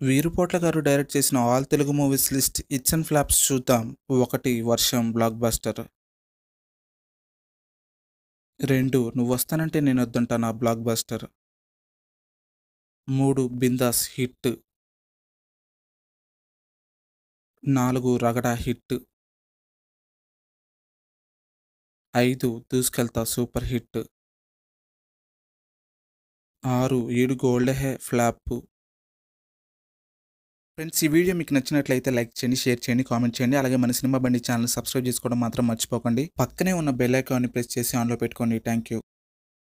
వీరుపోట్ల గారు డైరెక్ట్ చేసిన all Telugu movies list hits and flops చూద్దాం ఒకటి వర్షం బ్లాక్ బస్టర్ రెండు నువ్వు వస్తానంటే నేను వద్దంటాను ఆ బ్లాక్ బస్టర్ మూడు బిందాస్ హిట్ నాలుగు రగడ హిట్ ఐదు దూసుకెళ్తా సూపర్ హిట్ ఆరు ఏడు గోల్డ్ హే ఫ్లాప్ ఫ్రెండ్స్ ఈ వీడియో మీకు నచ్చినట్లయితే లైక్ చేయండి షేర్ చేయండి కామెంట్ చేయండి అలాగే మన సినిమా బండి ఛానల్ సబ్స్క్రైబ్ చేసుకోవడం మాత్రం మర్చిపోకండి పక్కనే ఉన్న బెల్ ఐకాన్ని ప్రెస్ చేసి ఆన్లో పెట్టుకోండి థ్యాంక్ యూ